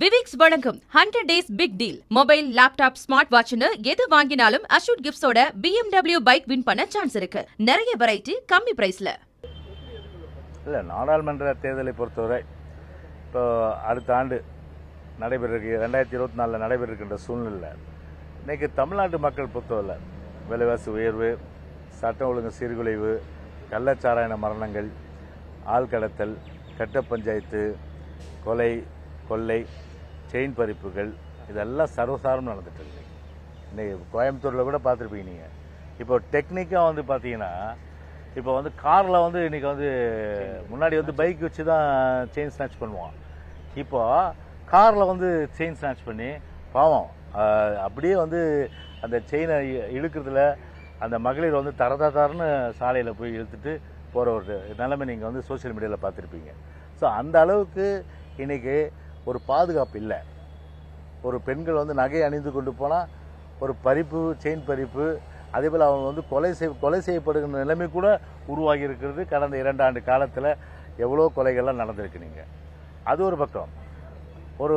விவிக்ஸ் வழங்கும் hundred days big deal mobile laptop smart வாட்ச்னு எது வாங்கினாலும் அஷூட் கிஃப்ட்ஸோட BMW பைக் வின் பண்ண சான்ஸ் இருக்கு நிறைய வெரைட்டி கம்மி பிரைஸ்ல இல்லை நாடாளுமன்ற தேர்தலை பொறுத்தவரை இப்போ அடுத்த ஆண்டு நடைபெற ரெண்டாயிரத்தி இருபத்தி நாலில் நடைபெறுகின்ற சூழ்நிலை இன்னைக்கு தமிழ்நாட்டு மக்கள் பொறுத்தவரை விலைவாசி உயர்வு சட்ட ஒழுங்கு சீர்குலைவு கள்ளச்சாராயண மரணங்கள் ஆள் கடத்தல் கட்ட பஞ்சாயத்து கொலை கொள்ளை செயின் பறிப்புகள் இதெல்லாம் சர்வசாரம் நடந்துட்டு இருக்கு இன்னைக்கு கோயம்புத்தூரில் கூட பார்த்துருப்பீங்க நீங்கள் இப்போ டெக்னிக்காக வந்து பார்த்தீங்கன்னா இப்போ வந்து காரில் வந்து இன்னைக்கு வந்து முன்னாடி வந்து பைக் வச்சு தான் செயின் ஸ்நாச் பண்ணுவான் இப்போ காரில் வந்து செயின் ஸ்நாச் பண்ணி பாவம் ஆஹ், அப்படியே வந்து அந்த செயினை இழுக்கிறதுல அந்த மகளிர் வந்து தரதா தரன்னு சாலையில் போய் இழுத்துட்டு போகிற ஒரு நிலைமை நீங்கள் வந்து சோஷியல் மீடியாவில் பார்த்துருப்பீங்க ஸோ அந்த அளவுக்கு இன்னைக்கு ஒரு பாதுகாப்பு இல்லை ஒரு பெண்கள் வந்து நகை அணிந்து கொண்டு போனால் ஒரு பறிப்பு செயின் பறிப்பு அதே போல் அவங்க வந்து கொலை செய் கொலை செய்யப்படுகிற நிலைமை கூட உருவாகி இருக்கிறது கடந்த இரண்டு ஆண்டு காலத்தில் எவ்வளோ கொலைகள்லாம் நடந்திருக்கு நீங்கள் அது ஒரு பக்கம் ஒரு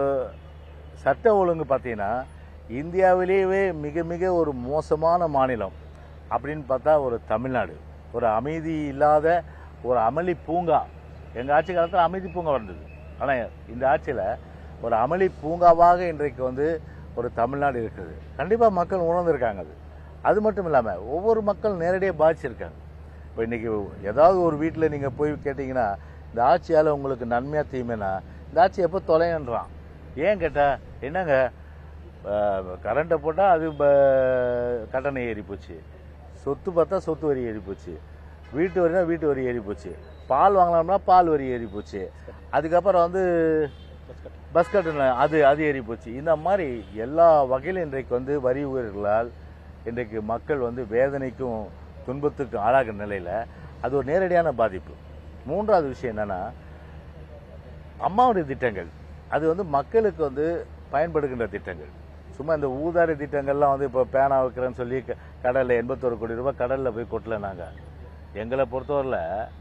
சட்ட ஒழுங்கு பார்த்தீங்கன்னா இந்தியாவிலேயே மிக மிக ஒரு மோசமான மாநிலம் அப்படின்னு பார்த்தா ஒரு தமிழ்நாடு ஒரு அமைதி இல்லாத ஒரு அமளி பூங்கா எங்கள் ஆட்சி காலத்தில் அமைதி பூங்கா வந்தது ஆனால் இந்த ஆட்சியில் ஒரு அமளி பூங்காவாக இன்றைக்கு வந்து ஒரு தமிழ்நாடு இருக்குது கண்டிப்பாக மக்கள் உணர்ந்திருக்காங்க அது அது மட்டும் இல்லாமல் ஒவ்வொரு மக்கள் நேரடியாக பாதிச்சிருக்காங்க இப்போ இன்னைக்கு ஏதாவது ஒரு வீட்டில் நீங்கள் போய் கேட்டிங்கன்னா இந்த ஆட்சியால் உங்களுக்கு நன்மையாக தீமைனா இந்த ஆட்சி எப்போ தொலைன்றான் ஏன் கேட்டா என்னங்க கரண்ட்டை போட்டால் அது ப- கட்டணம் ஏறி போச்சு சொத்து பார்த்தா சொத்து வரி ஏறி போச்சு வீட்டு வரினா வீட்டு வரி ஏறி போச்சு பால் வாங்கலாம்னா பால் வரி ஏறி போச்சு அதுக்கப்புறம் வந்து பஸ் கட்டணம் அது அது ஏறி போச்சு இந்த மாதிரி எல்லா வகையிலும் இன்றைக்கு வந்து வரி உயர்களால் இன்றைக்கு மக்கள் வந்து வேதனைக்கும் துன்பத்துக்கும் ஆளாகிற நிலையில் அது ஒரு நேரடியான பாதிப்பு மூன்றாவது விஷயம் என்னன்னா அம்மாவுடைய திட்டங்கள் அது வந்து மக்களுக்கு வந்து பயன்படுகின்ற திட்டங்கள் சும்மா இந்த ஊதாரி திட்டங்கள்லாம் வந்து இப்போ பேனா வைக்கிறேன்னு சொல்லி க- கடல்ல எண்பத்தோரு கோடி ரூபாய் கடலில் போய் கொட்டல நாங்கள் எங்களை பொறுத்தவரையில்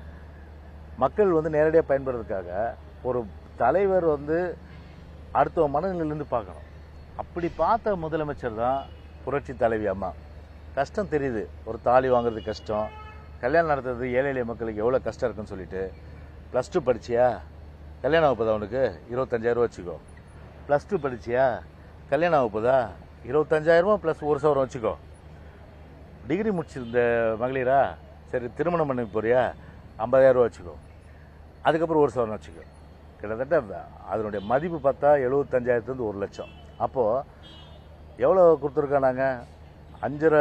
மக்கள் வந்து நேரடியாக பயன்படுறதுக்காக ஒரு தலைவர் வந்து அடுத்த மனநிலையிலேருந்து பார்க்கணும் அப்படி பார்த்த முதலமைச்சர் தான் புரட்சி தலைவி அம்மா கஷ்டம் தெரியுது ஒரு தாலி வாங்குறது கஷ்டம் கல்யாணம் நடத்துறது ஏழை எளிய மக்களுக்கு எவ்வளோ கஷ்டம் இருக்குன்னு சொல்லிட்டு ப்ளஸ் டூ படிச்சியா கல்யாணம் ஆகுப்பதா உனக்கு இருபத்தஞ்சாயிரம் வச்சுக்கோ ப்ளஸ் டூ படிச்சியா கல்யாணம் ஆகுப்பதா இருபத்தஞ்சாயிரமா ப்ளஸ் ஒரு சவரம் வச்சுக்கோ டிகிரி முடிச்சிருந்த மகளிரா சரி திருமணம் பண்ணி போறியா ஐம்பதாயிரம் ரூபா வச்சுக்கோ அதுக்கப்புறம் ஒரு சவரன் வச்சுக்கோ கிட்டத்தட்ட அதனுடைய மதிப்பு பார்த்தா எழுபத்தஞ்சாயிரத்துலேருந்து ஒரு லட்சம் அப்போது எவ்வளோ கொடுத்துருக்கோம் நாங்கள் அஞ்சரை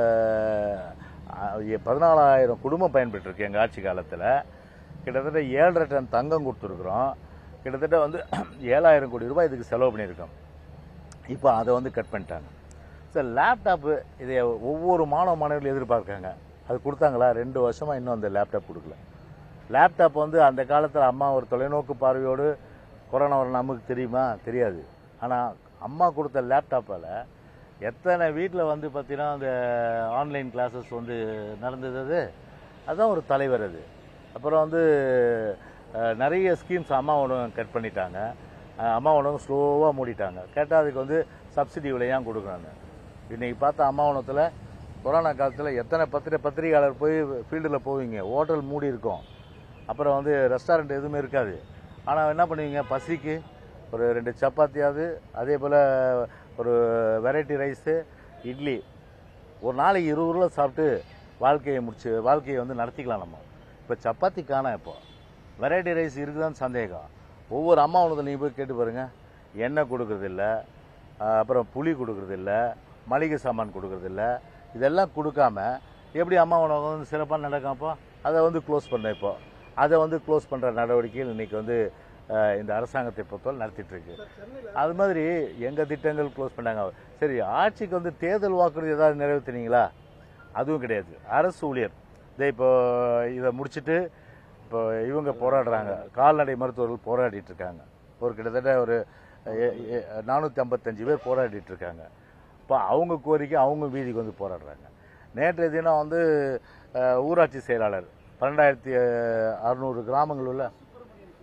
அஹ், பதினாலாயிரம் குடும்பம் பயன்பெற்றிருக்கு எங்கள் ஆட்சி காலத்தில் கிட்டத்தட்ட ஏழரை டன் தங்கம் கொடுத்துருக்குறோம் கிட்டத்தட்ட வந்து ஏழாயிரம் கோடி ரூபாய் இதுக்கு செலவு பண்ணியிருக்கோம் இப்போ அதை வந்து கட் பண்ணிட்டாங்க சார் லேப்டாப்பு இதை ஒவ்வொரு மாணவ மாணவர்களும் எதிர்பார்க்காங்க அது கொடுத்தாங்களா ரெண்டு வருஷமாக இன்னும் அந்த லேப்டாப் கொடுக்கல லேப்டாப் வந்து அந்த காலத்தில் அம்மா ஒரு தொலைநோக்கு பார்வையோடு கொரோனா வரும் நமக்கு தெரியுமா தெரியாது ஆனால் அம்மா கொடுத்த லேப்டாப்பால் எத்தனை வீட்டில் வந்து பார்த்தீங்கன்னா அந்த ஆன்லைன் கிளாஸஸ் வந்து நடந்தது அது அதுதான் ஒரு தலைவர் அது அப்புறம் வந்து அஹ், நிறைய ஸ்கீம்ஸ் அம்மா உணவு கட் பண்ணிட்டாங்க அஹ், அம்மா உணவு ஸ்லோவாக மூடிட்டாங்க கேட்டால் அதுக்கு வந்து சப்சிடி விலையாக கொடுக்குறாங்க இன்னைக்கு பார்த்தா அம்மா உணவத்தில் கொரோனா காலத்தில் எத்தனை பத்திரிகை பத்திரிகையாளர் போய் ஃபீல்டில் போவீங்க ஹோட்டல் மூடி இருக்கும் அப்புறம் வந்து ரெஸ்டாரண்ட் எதுவுமே இருக்காது ஆனால் என்ன பண்ணுவீங்க பசிக்கு ஒரு ரெண்டு சப்பாத்தியாவது அதே போல் ஒரு வெரைட்டி ரைஸு இட்லி ஒரு நாளைக்கு இருபது ரூபா சாப்பிட்டு வாழ்க்கையை முடிச்சு வாழ்க்கையை வந்து நடத்திக்கலாம் நம்ம இப்போ சப்பாத்தி காணோம் இப்போ வெரைட்டி ரைஸ் இருக்குதான்னு சந்தேகம் ஒவ்வொரு அம்மா உணவு நீங்கள் போய் கேட்டு பாருங்க எண்ணெய் கொடுக்கறதில்ல ஆஹ் அப்புறம் புளி கொடுக்கறதில்ல மளிகை சாமான் கொடுக்கறதில்ல இதெல்லாம் கொடுக்காம எப்படி அம்மா உணவு வந்து சிறப்பாக நடக்கும் அப்போ அதை வந்து க்ளோஸ் பண்ண இப்போ அதை வந்து க்ளோஸ் பண்ணுற நடவடிக்கைகள் இன்னைக்கு வந்து ஆஹ் இந்த அரசாங்கத்தை பொறுத்தவரை நடத்திட்டு இருக்கு அது மாதிரி எங்கள் திட்டங்கள் க்ளோஸ் பண்ணாங்க சரி ஆட்சிக்கு வந்து தேர்தல் வாக்குறுதி ஏதாவது நிறைவேற்றினீங்களா அதுவும் கிடையாது அரசு ஊழியர் இதே இப்போ இதை முடிச்சிட்டு இப்போ இவங்க போராடுறாங்க கால்நடை மருத்துவர்கள் போராடிட்டு இருக்காங்க ஒரு கிட்டத்தட்ட ஒரு நானூற்றி ஐம்பத்தஞ்சு பேர் போராடிட்டு இருக்காங்க இப்போ அவங்க கோரிக்கை அவங்க வீதிக்கு வந்து போராடுறாங்க நேற்றைய தினம் வந்து அஹ், ஊராட்சி செயலாளர் பன்னெண்டாயிரத்தி அறுநூறு கிராமங்கள் உள்ள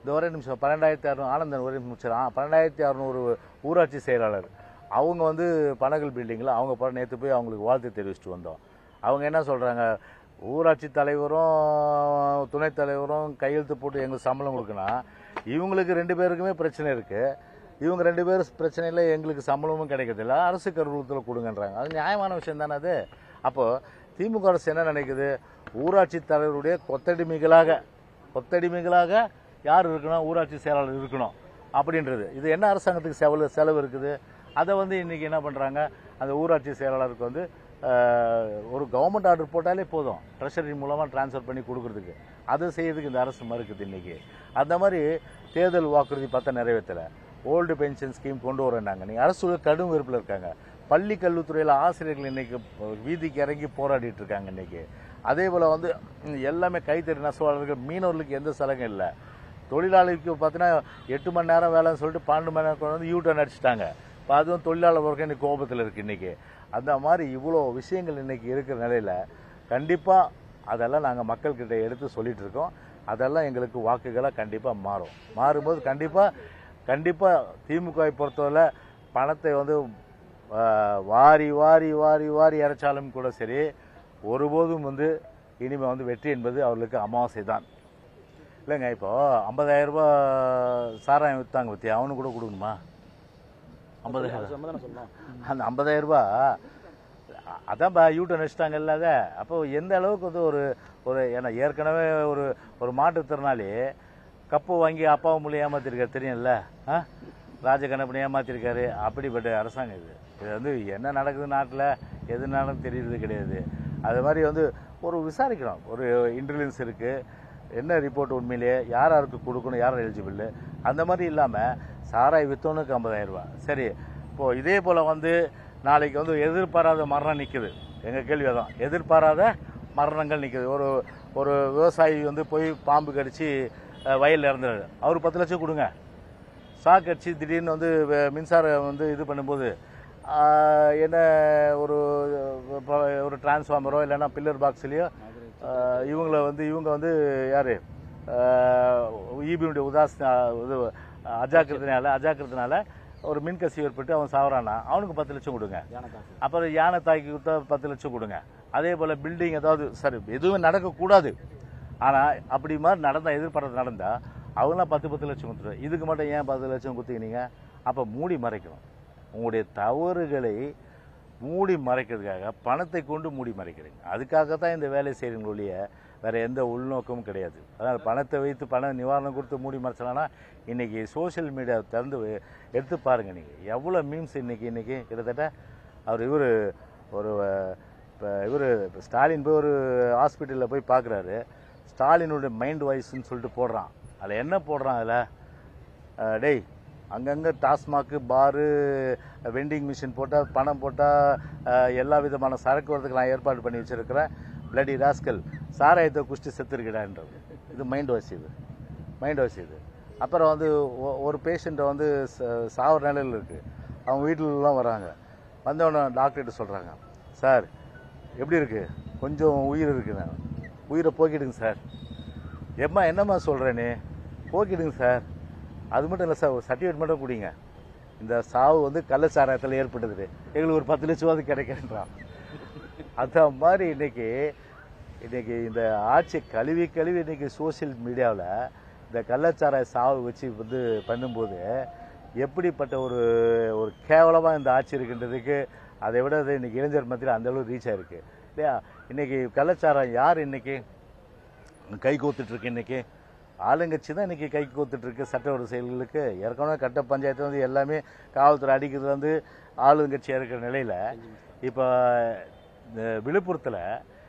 இந்த ஒரே நிமிஷம் பன்னெண்டாயிரத்தி அறுநூறு ஆனந்தன் ஒரே நிமிஷம் பன்னெண்டாயிரத்தி அறுநூறு ஊராட்சி செயலாளர் அவங்க வந்து பனகல் பில்டிங்கில் அவங்க படம் நேற்று போய் அவங்களுக்கு வாழ்த்து தெரிவிச்சுட்டு வந்தோம் அவங்க என்ன சொல்கிறாங்க ஊராட்சி தலைவரும் துணைத் தலைவரும் கையெழுத்து போட்டு எங்களுக்கு சம்பளம் கொடுக்கணும் இவங்களுக்கு ரெண்டு பேருக்குமே பிரச்சனை இருக்குது இவங்க ரெண்டு பேரும் பிரச்சனையில் எங்களுக்கு சம்பளமும் கிடைக்கிறதில்ல அரசு கருவூலத்தில் கொடுங்கன்றாங்க அது நியாயமான விஷயம் தானே அது அப்போது திமுக அரசு என்ன நினைக்குது ஊராட்சி தலைவருடைய கொத்தடிமைகளாக கொத்தடிமைகளாக யார் இருக்கணும் ஊராட்சி செயலாளர் இருக்கணும் அப்படின்றது இது என்ன அரசாங்கத்துக்கு செலவு செலவு இருக்குது அதை வந்து இன்னைக்கு என்ன பண்ணுறாங்க அந்த ஊராட்சி செயலாளருக்கு வந்து அஹ், ஒரு கவர்மெண்ட் ஆர்டர் போட்டாலே போதும் ட்ரெஷரி மூலமாக ட்ரான்ஸ்ஃபர் பண்ணி கொடுக்கறதுக்கு அதை செய்யறதுக்கு இந்த அரசு மறுக்குது இன்னைக்கு அந்த மாதிரி தேர்தல் வாக்குறுதி பார்த்தா நிறைவேற்றலை ஓல்டு பென்ஷன் ஸ்கீம் கொண்டு வரேன்னாங்க நீங்கள் அரசு கடும் வெறுப்பில் இருக்காங்க பள்ளி கல்வித்துறையில் ஆசிரியர்கள் இன்னைக்கு வீதிக்கு இறங்கி போராடிட்டு இருக்காங்க இன்னைக்கு அதே போல் வந்து ம், எல்லாமே கைத்தறி நெசவாளர்கள் மீனவர்களுக்கு எந்த சலுகையும் இல்லை தொழிலாளிக்கு பார்த்தீங்கன்னா எட்டு மணி நேரம் வேலைன்னு சொல்லிட்டு பன்னெண்டு மணி நேரம் கொண்டு வந்து யூ டர்ன் அடிச்சிட்டாங்க இப்போ அதுவும் தொழிலாளர் வர்க்கம் இன்னைக்கு கோபத்தில் இருக்குது இன்னைக்கு அந்த மாதிரி இவ்வளோ விஷயங்கள் இன்னைக்கு இருக்கிற நிலையில் கண்டிப்பாக அதெல்லாம் நாங்கள் மக்கள்கிட்ட எடுத்து சொல்லிட்டு இருக்கோம் அதெல்லாம் எங்களுக்கு வாக்குகளாக கண்டிப்பாக மாறும் மாறும்போது கண்டிப்பாக கண்டிப்பாக திமுகவை பொறுத்தவரை பணத்தை வந்து ஆ, வாரி வாரி வாரி வாரி இறைச்சாலும் கூட சரி ஒருபோதும் வந்து இனிமேல் வந்து வெற்றி என்பது அவர்களுக்கு அமாவாசை தான் இல்லைங்க இப்போ ஐம்பதாயிரம் ரூபாய் சாராயம் விற்றாங்க பற்றி அவனுக்கு கூட கொடுக்கணுமா ஐம்பதாயிரம் நம்ம தானே சொல்லணும் அந்த ஐம்பதாயிரம் ரூபாய் அதான்ப்பா யூட்டன் வச்சுட்டாங்க இல்லாத அப்போ எந்த அளவுக்கு வந்து ஒரு ஒரு ஏன்னா ஏற்கனவே ஒரு ஒரு மாற்றுத்திறனாளி கப்பு வாங்கி அப்பாவை மூலியம் ஏமாத்திருக்காரு தெரியும்ல ஆ ராஜகணப்பனை ஏமாத்திருக்காரு அப்படிப்பட்ட அரசாங்கம் இது இது வந்து என்ன நடக்குது நாட்டில் எது நடக்குது தெரியறது கிடையாது அது மாதிரி வந்து ஒரு விசாரிக்கணும் ஒரு இன்டெலிஜென்ஸ் இருக்குது என்ன ரிப்போர்ட் உண்மையிலேயே யார் யாருக்கு கொடுக்கணும் யார் எலிஜிபிள் அந்த மாதிரி இல்லாமல் சாராய் வித்தவனுக்கு ஐம்பதாயிரம் ரூபாய் சரி இப்போது இதே போல் வந்து நாளைக்கு வந்து எதிர்பாராத மரணம் நிற்குது எங்கள் கேள்வி அதான் எதிர்பாராத மரணங்கள் நிற்குது ஒரு ஒரு விவசாயி வந்து போய் பாம்பு கடிச்சு அஹ், வயல்ல இறந்துறாரு அவர் பத்து லட்சம் கொடுங்க ஷாக் அடிச்சு திடீர்னு வந்து வ- மின்சாரம் வந்து இது பண்ணும்போது ஆஹ், என்ன ஒரு ப- ஒரு டிரான்ஸ்ஃபார்மரோ இல்லைன்னா பில்லர் பாக்ஸ்லேயோ இவங்கள வந்து இவங்க வந்து யார் ஈபியுடைய உதாஸ் இது அஜாக்கிரத்தினால அஜாக்கிரத்தினால ஒரு மின்கசி ஏற்பட்டு அவன் சாவறானா அவனுக்கு பத்து லட்சம் கொடுங்க யானை காசு அப்புறம் யானை தாக்கி கொடுத்தா பத்து லட்சம் கொடுங்க அதே போல் பில்டிங் ஏதாவது சரி எதுவும் நடக்கக்கூடாது ஆனால் அப்படி மாதிரி நடந்தால் எதிர்பார்த்து நடந்தா அவங்களாம் பத்து பத்து லட்சம் கொடுத்துருவோம் இதுக்கு மட்டும் ஏன் பத்து லட்சம் கொடுத்தீங்க அப்போ மூடி மறைக்கணும் உங்களுடைய தவறுகளை மூடி மறைக்கிறதுக்காக பணத்தை கொண்டு மூடி மறைக்கிறீங்க அதுக்காக தான் இந்த வேலை செய்கிறீங்க ஒழிய வேற எந்த உள்நோக்கமும் கிடையாது அதனால் பணத்தை வைத்து பண நிவாரணம் கொடுத்து மூடி மறைச்சலாம்னா இன்னைக்கு சோஷியல் மீடியா திறந்து வே- எடுத்து பாருங்க நீங்கள் எவ்வளோ மீம்ஸ் இன்னைக்கு இன்னைக்கு கிட்டத்தட்ட அவர் இவர் ஒரு இப்போ இவர் ஸ்டாலின் போய் ஒரு ஹாஸ்பிட்டலில் போய் பார்க்குறாரு ஸ்டாலினுடைய மைண்ட் வாய்ஸ்ன்னு சொல்லிட்டு போடுறான் அதில் என்ன போடுறான் அதில் டேய் அங்கங்கே டாஸ்மாக்கு பாரு வெண்டிங் மிஷின் போட்டால் பணம் போட்டால் எல்லா விதமான சரக்கு வரதுக்கு நான் ஏற்பாடு பண்ணி வச்சிருக்கிறேன் பிளடி ராஸ்கல் சாராயத்தை குஷ்டி செத்துருக்கிடான்றது இது மைண்ட் வாஷ் இது மைண்ட் வாஷ் இது அப்புறம் வந்து ஒ- ஒரு பேஷண்ட்டை வந்து ச- சாவர நிலையில் இருக்குது அவங்க வீட்டிலலாம் வராங்க வந்தவொடனே டாக்டர்கிட்ட சொல்கிறாங்க சார் எப்படி இருக்குது கொஞ்சம் உயிர் இருக்குண்ணா உயிரை போக்கிடுங்க சார் எம்மா என்னம்மா சொல்கிறேனே போக்கிடுங்க சார் அது மட்டும் இல்லை சார் சர்டிஃபிகேட் மட்டும் கொடுங்க இந்த சாவு வந்து கள்ளச்சாராயத்தில் ஏற்பட்டது எங்களுக்கு ஒரு பத்து லட்சமாவது கிடைக்கிறேன்றான் அந்த மாதிரி இன்னைக்கு இன்னைக்கு இந்த ஆட்சி கழுவி கழுவி இன்னைக்கு சோஷியல் மீடியாவில் இந்த கள்ளச்சாராய சாவு வச்சு வந்து பண்ணும்போது எப்படிப்பட்ட ஒரு ஒரு கேவலமாக இந்த ஆட்சி இருக்கின்றதுக்கு அதை விட அது இன்னைக்கு இளைஞர் மத்தியில் அந்த அளவு ரீச் ஆயிருக்கு இல்லையா இன்னைக்கு கள்ளச்சாராயம் யார் இன்னைக்கு கை கோத்துட்டு இருக்கு இன்னைக்கு ஆளுங்கட்சி தான் இன்னைக்கு கை கோத்துட்டு இருக்கு சட்டவிரோத செயல்களுக்கு ஏற்கனவே கட்ட பஞ்சாயத்து வந்து எல்லாமே காவல்துறை அடிக்கிறது வந்து ஆளுங்கட்சியாக இருக்கிற நிலையில் இப்போ இந்த விழுப்புரத்தில்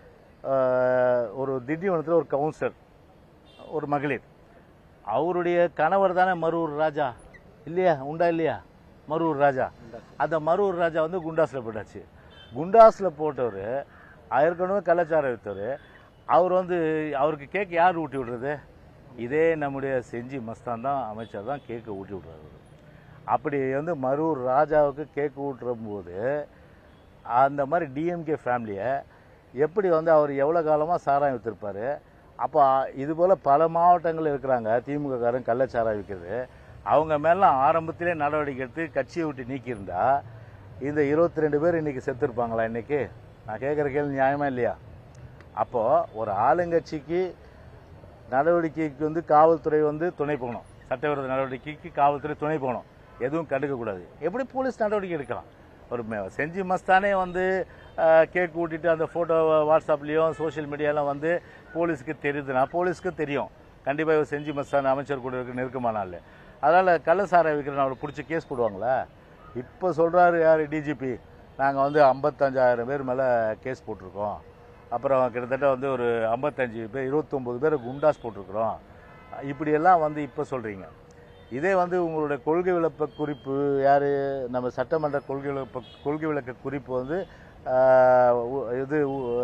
ஒரு திண்டிவனத்தில் ஒரு கவுன்சிலர் ஒரு மகளிர் அவருடைய கணவர் தானே மருவூர் ராஜா இல்லையா உண்டா இல்லையா மருவூர் ராஜா அந்த மருவூர் ராஜா வந்து குண்டாஸில் போட்டாச்சு குண்டாஸில் போட்டவர் ஏற்கனவே கள்ளச்சாரம் விற்றவர் அவர் வந்து அவருக்கு கேக் யார் ஊட்டி விடுறது இதே நம்முடைய செஞ்சி மஸ்தான் தான் அமைச்சர் தான் கேக்கு ஊட்டி விடுறாரு அவரு. அப்படி வந்து மருவூர் ராஜாவுக்கு கேக்கு ஊட்டுற போது அந்த மாதிரி டிஎம்கே ஃபேமிலியை எப்படி வந்து அவர் எவ்வளோ காலமாக சாராயம் விற்றுருப்பாரு அப்போ இது போல் பல மாவட்டங்கள் இருக்கிறாங்க திமுககாரன் கள்ளச்சாராயம் விற்கிறது அவங்க மேலாம் ஆரம்பத்திலே நடவடிக்கை எடுத்து கட்சியை விட்டு நீக்கியிருந்தா இந்த இருபத்தி ரெண்டு பேர் இன்னைக்கு செத்துருப்பாங்களா இன்னைக்கு நான் கேட்குற கேள்வி நியாயமா இல்லையா அப்போது ஒரு ஆளுங்கட்சிக்கு நடவடிக்கைக்கு வந்து காவல்துறை வந்து துணை போகணும் சட்டவிரோத நடவடிக்கைக்கு காவல்துறை துணை போகணும் எதுவும் கண்டுக்கக்கூடாது எப்படி போலீஸ் நடவடிக்கை எடுக்கலாம் ஒரு மெ- செஞ்சி மஸ்தானே வந்து அஹ், கேக் கூட்டிட்டு அந்த ஃபோட்டோ வாட்ஸ்அப்லேயும் சோஷியல் மீடியாலாம் வந்து போலீஸுக்கு தெரியுதுன்னா போலீஸுக்கு தெரியும் கண்டிப்பாக இவர் செஞ்சி மஸ்தான் அமைச்சர் கூட இருக்க நெருக்கமான ஆள் அதனால் கள்ளசாரை விற்கிறேன் அவரை பிடிச்சி கேஸ் போடுவாங்களா இப்போ சொல்கிறாரு யார் டிஜிபி நாங்கள் வந்து ஐம்பத்தஞ்சாயிரம் பேர் மேலே கேஸ் போட்டிருக்கோம் அப்புறம் கிட்டத்தட்ட வந்து ஒரு ஐம்பத்தஞ்சு பேர் இருபத்தொம்போது பேர் குண்டாஸ் போட்டிருக்கிறோம் இப்படியெல்லாம் வந்து இப்போ சொல்கிறீங்க இதே வந்து உங்களுடைய கொள்கை விளக்க குறிப்பு யார் நம்ம சட்டமன்ற கொள்கை விளக்க கொள்கை விளக்க குறிப்பு வந்து ஆஹ், உ- இது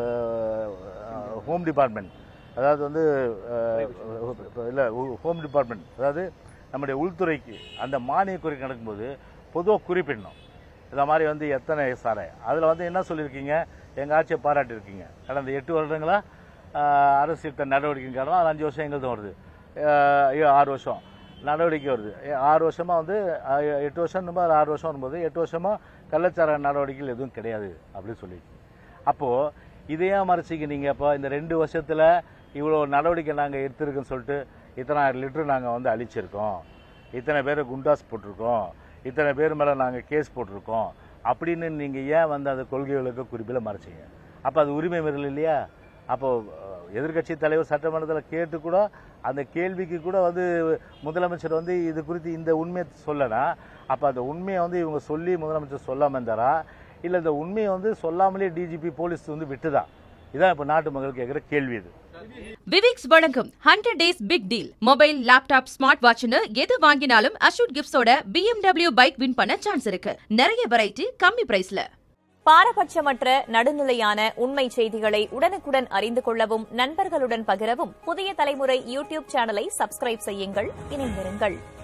ஹோம் டிபார்ட்மெண்ட் அதாவது வந்து இல்லை ஹோம் டிபார்ட்மெண்ட் அதாவது நம்முடைய உள்துறைக்கு அந்த மானிய குறிப்பு நடக்கும்போது பொதுவாக குறிப்பிடணும் இந்த மாதிரி வந்து எத்தனை சாரை அதில் வந்து என்ன சொல்லியிருக்கீங்க எங்கள் ஆட்சியை பாராட்டியிருக்கீங்க கடந்த எட்டு வருடங்களா ஆஹ், அரசு எடுத்த நடவடிக்கையின் காரணம் அது அஞ்சு வருஷம் எங்களுது வருது ஆஹ், ஐயோ, ஆறு வருஷம் நடவடிக்கை வருது ஏ- ஆறு வருஷமாக வந்து ஆஹ், எட்டு வருஷம் அது ஆறு வருஷம் வரும்போது எட்டு வருஷமாக கள்ளச்சார நடவடிக்கைகள் எதுவும் கிடையாது அப்படின்னு சொல்லியிருக்கீங்க அப்போது இதையே மறைச்சிக்க நீங்கள் இப்போ இந்த ரெண்டு வருஷத்தில் இவ்வளோ நடவடிக்கை நாங்கள் எடுத்திருக்குன்னு சொல்லிட்டு இத்தனாயிரம் லிட்டர் நாங்கள் வந்து அழிச்சிருக்கோம் இத்தனை பேர் குண்டாஸ் போட்டிருக்கோம் இத்தனை பேர் மேலே நாங்கள் கேஸ் போட்டிருக்கோம் அப்படின்னு நீங்கள் ஏன் வந்து அந்த கொள்கைகளுக்கு குறிப்பில் மறைச்சிங்க அப்போ அது உரிமை மீறல் இல்லையா அப்போ எதிர்க்கட்சி தலைவர் சட்டமன்றத்தில் கேட்டு கூட அந்த கேள்விக்கு கூட வந்து முதலமைச்சர் வந்து இது குறித்து இந்த உண்மையை சொல்லனா அப்போ அந்த உண்மையை வந்து இவங்க சொல்லி முதலமைச்சர் சொல்லாமல் இருந்தாரா இல்லை இந்த உண்மையை வந்து சொல்லாமலே டிஜிபி போலீஸ் வந்து விட்டுதா இதான் இப்போ நாட்டு மக்கள் கேட்குற கேள்வி இது விவிக்ஸ் வழங்கும் hundred days big deal mobile laptop smart வாட்ச்னு எது வாங்கினாலும் அஷூட் கிஃப்ட்ஸோட BMW பைக் வின் பண்ண சான்ஸ் இருக்கு நிறைய வெரைட்டி கம்மி பிரைஸ்ல பாரபட்சமற்ற நடுநிலையான உண்மை செய்திகளை உடனுக்குடன் அறிந்து கொள்ளவும் நண்பர்களுடன் பகிரவும் புதிய தலைமுறை யூடியூப் சேனலை சப்ஸ்கிரைப் செய்யுங்கள் இணைந்திருங்கள்